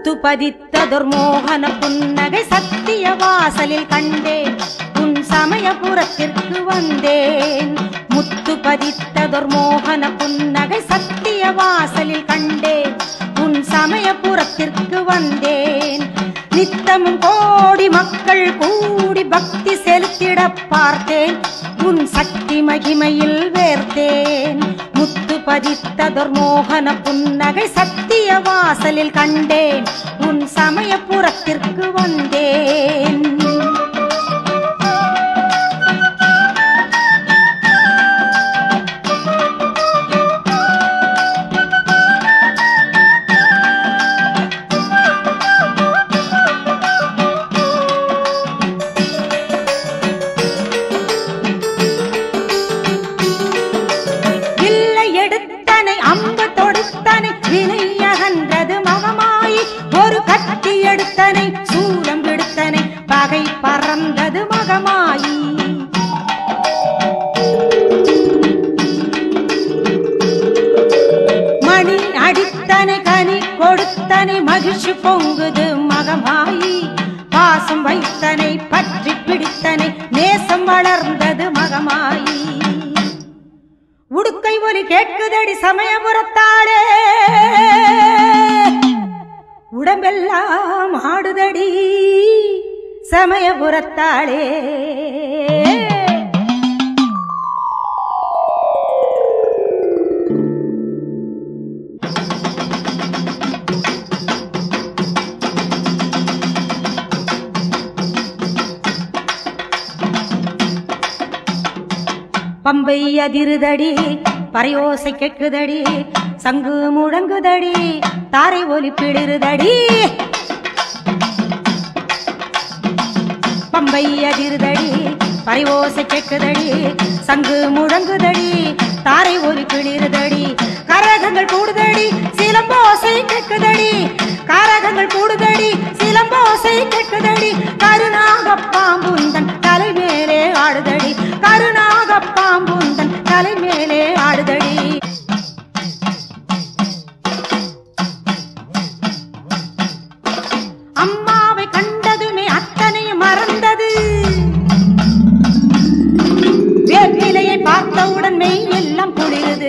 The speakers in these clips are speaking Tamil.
முத்து பதித்ததொர் மோகன புன்னகை சத்திய வாசலில் கண்டேன் உன் சமயபுரத்திற்கு வந்தேன் முத்து பதித்ததொர் மோகன புன்னகை சத்திய வாசலில் கண்டேன் உன் சமயபுரத்திற்கு வந்தேன் நித்தமும் கோடி மக்கள் கூடி பக்தி செலுத்திட பார்த்தேன் உன் சக்தி மகிமையில் வேர்த்தேன் முத்து பதித்ததொர் மோகன புன்னகை சத்திய வாசலில் கண்டேன் உன் சமயபுரத்திற்கு வந்தேன் இல்லை எடுத்தனை அம்பு தொடுத்தனை வினை அகன்றது மகமாயி ஒரு கத்தி எடுத்தனை சூலம் எடுத்தனை பகை பறந்தது மகமாயி மணி அடித்தனை கனி கொடுத்தனை மகிழ்ச்சி பொங்குது மகமாயி பாசம் வைத்தனை பற்றி பிடித்தனை நேசம் வளர்ந்தது மகமாயி உடுக்கை ஒலி கேட்குதடி சமயபுரத்தாளே உடம்பெல்லாம் ஆடுதடி சமயபுரத்தாளே பம்பை அதிருதடி பறையோசை கேட்குதடி சங்கு முழங்குதடி தாரை ஒலி பிளிருதடி பம்பை அதிருதடி பறையோசை கேட்குதடி சங்கு முழங்குதடி தாரை ஒலி பிளிருதடி கரகங்கள் கூடுதடி சிலம்போசை கேட்குதடி கரகங்கள் கூடுதடி சிலம்போசை கேட்குதடி கருணாக பாம்புந்தன் தலை மேலே ஆடுதடி கருணாக பாம்புந்தன் தலை மேலே ஆடுதடி அம்மாவை கண்டதுமே அத்தனையும் மறந்தது வேப்பிலையை பார்த்தவுடன் மெய் எல்லாம் குளிருது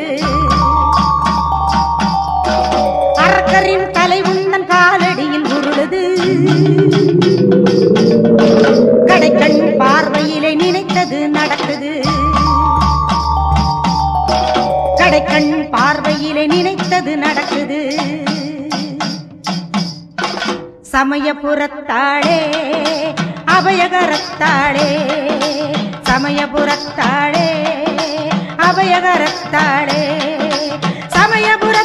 அரக்கரின் தலை உந்தன் காலடியில் உருளுது கடைக்கண் பார்வையிலே நினைத்தது நடக்குது கடைக்கண் பார்வையிலே நினைத்தது நடக்குது சமயபுரத்தாளே அபயகரத்தாளே சமயபுரத்தாளே அபயகரத்தாளே சமயபுர